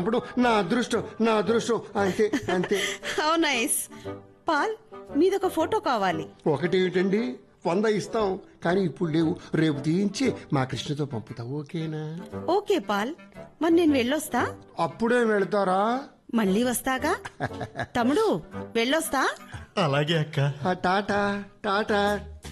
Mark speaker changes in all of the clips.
Speaker 1: అప్పుడు నా అదృష్టం నా అదృష్టం అంతే అంతే
Speaker 2: హౌ నైస్ పాల్ మీదొక ఫోటో కావాలి
Speaker 1: ఒకటి ఏమిటండి వంద ఇస్తాం కానీ ఇప్పుడు లేవు రేపు తీయించి మా కృష్ణతో పంపుతా ఓకేనా
Speaker 2: ఓకే పాల్ మరి నేను వెళ్ళొస్తా
Speaker 1: అప్పుడే వెళతారా
Speaker 2: మళ్ళీ వస్తాగా తమ్ముడు వెళ్ళొస్తా
Speaker 3: అలాగే అక్క
Speaker 1: ఆ, టాటా టాటా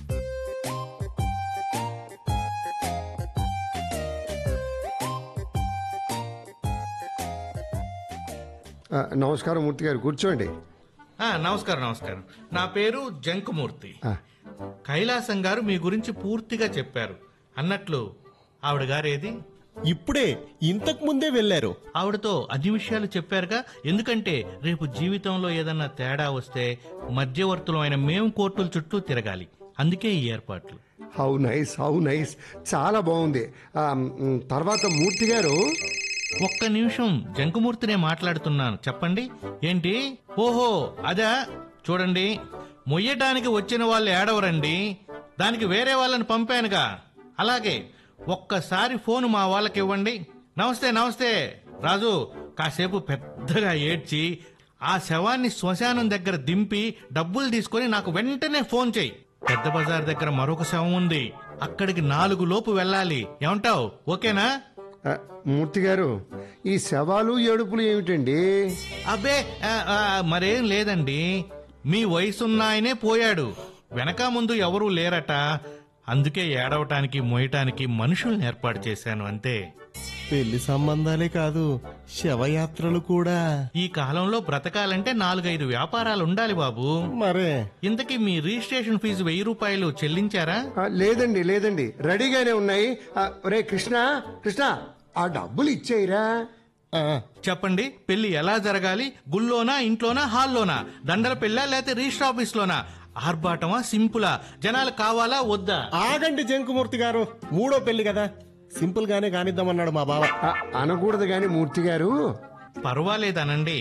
Speaker 1: ఆ, నమస్కారం మూర్తి గారు కూర్చోండి
Speaker 4: ఆ, నమస్కారం నమస్కారం నా పేరు జంకమూర్తి
Speaker 1: ఆ,
Speaker 4: కైలాసం గారు మీ గురించి పూర్తిగా చెప్పారు అన్నట్లు ఆవిడ గారేది
Speaker 3: ఇప్పుడే ఇంతకు ముందే వెళ్ళారు
Speaker 4: ఆవిడతో అన్ని విషయాలు చెప్పారుగా ఎందుకంటే రేపు జీవితంలో ఏదన్నా తేడా వస్తే మధ్యవర్తులమైన మేము కోర్టుల చుట్టూ తిరగాలి అందుకే ఈ ఏర్పాట్లు
Speaker 1: హౌ నైస్ హౌ నైస్ చాలా బాగుంది ఆ, మ్, తర్వాత మూర్తి గారు
Speaker 4: ఒక్క నిమిషం జంకమూర్తినే మాట్లాడుతున్నాను చెప్పండి ఏంటి ఓహో అదా చూడండి మొయ్యటానికి వచ్చిన వాళ్ళు ఏడవరండి దానికి వేరే వాళ్ళని పంపానుగా అలాగే ఒక్కసారి ఫోన్ మా వాళ్ళకి ఇవ్వండి నమస్తే నమస్తే రాజు కాసేపు పెద్దగా ఏడ్చి ఆ శవాన్ని శ్మశానం దగ్గర దింపి డబ్బులు తీసుకొని నాకు వెంటనే ఫోన్ చేయి పెద్ద బజార్ దగ్గర మరొక శవం ఉంది అక్కడికి నాలుగు లోపు వెళ్ళాలి ఏమంటావు ఓకేనా
Speaker 1: ఆ, మూర్తి గారు ఈ శవాలు ఏడుపులు ఏమిటండి
Speaker 4: అబ్బే ఆ, ఆ, మరేం లేదండి మీ వయసున్న ఆయనే పోయాడు వెనక ముందు ఎవరూ లేరట అందుకే ఏడవటానికి మోయటానికి మనుషుల్ని ఏర్పాటు చేశాను అంతే
Speaker 3: పెళ్లి సంబంధాలే కాదు శవయాత్రలు కూడా
Speaker 4: ఈ కాలంలో బ్రతకాలంటే నాలుగైదు వ్యాపారాలు ఉండాలి బాబు
Speaker 3: మరే
Speaker 4: ఇంతకీ మీ రిజిస్ట్రేషన్ ఫీజు వెయ్యి రూపాయలు చెల్లించారా
Speaker 1: ఆ, లేదండి లేదండి రెడీగానే ఉన్నాయి ఆ, రే కృష్ణ కృష్ణ ఆ డబ్బులు ఇచ్చేయిరా
Speaker 3: ఆ,
Speaker 4: చెప్పండి పెళ్లి ఎలా జరగాలి గుళ్ళోనా ఇంట్లోనా హాల్లోనా దండల పెళ్ళా లేకపోతే రిజిస్టర్ ఆఫీస్లోనా ఆర్భాటమా సింపులా జనాలు కావాలా వద్దా
Speaker 3: ఆగండి జంకుమూర్తి గారు మూడో పెళ్లి కదా సింపుల్ గానే కానిద్దామన్నాడు మా బావ
Speaker 1: ఆ, అనకూడదు గాని మూర్తి గారు
Speaker 4: పర్వాలేదనండి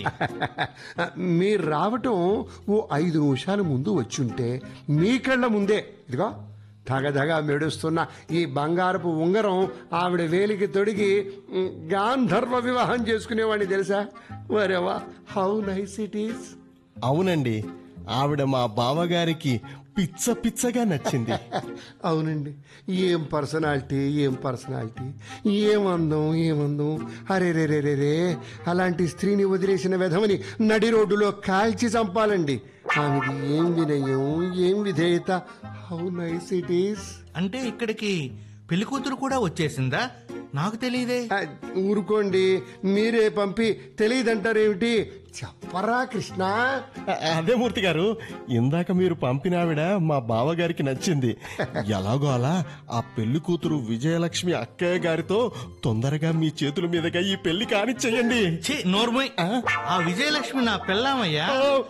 Speaker 1: మీరు రావటం ఓ ఐదు నిమిషాల ముందు వచ్చుంటే మీ కళ్ళ ముందే ఇదిగో ధగధగా మెడుస్తున్న ఈ బంగారపు ఉంగరం ఆవిడ వేలికి తొడిగి ఉమ్, గాంధర్వ వివాహం చేసుకునేవాడిని తెలుసా వరేవా హౌ నైస్ ఇట్ ఈస్
Speaker 3: అవునండి ఆవిడ మా బావగారికి పిచ్చ పిచ్చగా నచ్చింది
Speaker 1: అవునండి ఏం పర్సనాలిటీ ఏం పర్సనాలిటీ ఏం అందం ఏం అందం అరే రే రే రే రే అలాంటి స్త్రీని వదిలేసిన విధమని నడి రోడ్డులో కాల్చి చంపాలండి ఆమెది ఏం వినయం ఏం విధేయత హౌ నైస్ ఇట్ ఈస్
Speaker 4: అంటే ఇక్కడికి పెళ్లి కూతురు కూడా వచ్చేసిందా నాకు తెలియదే
Speaker 1: ఊరుకోండి మీరే పంపి తెలియదంటారేమిటి చెప్పరా కృష్ణ
Speaker 3: అ- అదే మూర్తి గారు ఇందాక మీరు పంపిన ఆవిడ మా బావగారికి నచ్చింది ఎలాగో అలా ఆ పెళ్లి కూతురు విజయలక్ష్మి అక్కయ్య గారితో తొందరగా మీ చేతుల మీదుగా ఈ పెళ్లి కానిచ్చేయండి
Speaker 4: ఛీ నోర్మోయ్ ఆ విజయలక్ష్మి నా పెళ్ళామయ్యా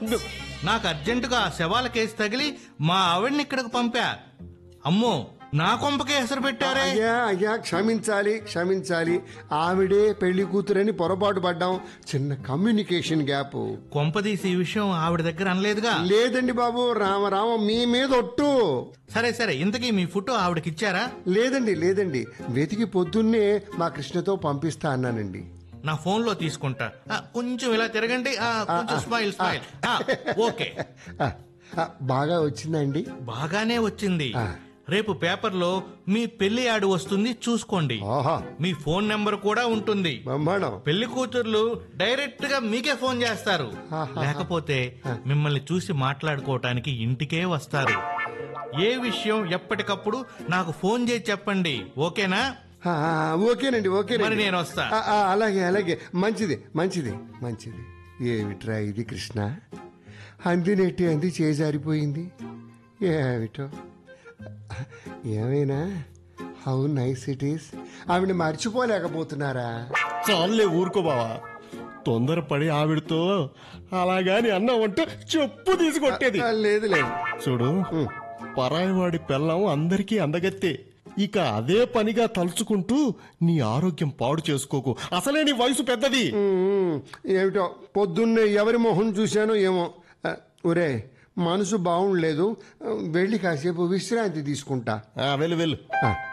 Speaker 4: నాకు అర్జెంటుగా ఆ శవాల కేసు తగిలి మా ఆవిడ్ని ఇక్కడికి పంపా అమ్మో నా కొంపకే హెసరు పెట్టారే
Speaker 1: అయ్యా అయ్యా క్షమించాలి క్షమించాలి ఆవిడే పెళ్లి కూతురని పొరపాటు పడ్డాం చిన్న కమ్యూనికేషన్ గ్యాప్
Speaker 4: కొంపదీసి ఈ విషయం ఆవిడ దగ్గర అనలేదుగా
Speaker 1: లేదండి బాబు రామ రామ మీ మీద ఒట్టు
Speaker 4: సరే సరే ఇంతకీ మీ ఫోటో ఆవిడకి ఇచ్చారా
Speaker 1: లేదండి లేదండి వెతికి పొద్దున్నే మా కృష్ణతో పంపిస్తా అన్నానండి
Speaker 4: నా ఫోన్ లో తీసుకుంటా ఆ, కొంచెం ఇలా తిరగండి ఆ, కొంచెం స్మైల్ స్మైల్ ఆ, ఓకే
Speaker 1: ఆ, ఆ, బాగా వచ్చిందండి
Speaker 4: బాగానే వచ్చింది
Speaker 1: ఆ.
Speaker 4: రేపు పేపర్లో మీ పెళ్లి యాడ్ వస్తుంది చూసుకోండి
Speaker 1: ఆహా
Speaker 4: మీ ఫోన్ నెంబర్ కూడా ఉంటుంది
Speaker 1: బ్రహ్మాండం
Speaker 4: పెళ్లి కూతుర్లు డైరెక్ట్ గా మీకే ఫోన్ చేస్తారు
Speaker 1: ఆహా.
Speaker 4: లేకపోతే మిమ్మల్ని చూసి మాట్లాడుకోవటానికి ఇంటికే వస్తారు ఏ విషయం ఎప్పటికప్పుడు నాకు ఫోన్ చేసి చెప్పండి ఓకేనా
Speaker 1: ఆ, ఆ, ఓకేనండి
Speaker 4: మరి
Speaker 1: ఓకేనండి
Speaker 4: నేను వస్తా
Speaker 1: ఆ, ఆ, అలాగే అలాగే మంచిది మంచిది మంచిది ఏమిట్రా ఇది కృష్ణ అందినెట్టి అంది చేజారిపోయింది ఏమిటో ఏమైనా హౌ నైస్ ఇట్ ఈస్ ఆవిడ మర్చిపోలేకపోతున్నారా
Speaker 3: చాలే ఊరుకో బావా తొందరపడి ఆవిడతో అలాగాని అన్నావంటే చెప్పు తీసుకొట్టేది
Speaker 1: ఆ, లేదు లేదు
Speaker 3: చూడు పరాయివాడి పెళ్ళం అందరికీ అందగత్తే ఇక అదే పనిగా తలుచుకుంటూ నీ ఆరోగ్యం పాడు చేసుకోకు అసలే నీ వయసు పెద్దది
Speaker 1: ఉమ్, ఏమిటో పొద్దున్నే ఎవరి మొహం చూశానో ఏమో ఆ, ఒరే మనసు బాగుండలేదు ఆ, వెళ్ళి కాసేపు విశ్రాంతి తీసుకుంటా
Speaker 3: ఆ, వెళ్ళు వెళ్ళు
Speaker 1: ఆ,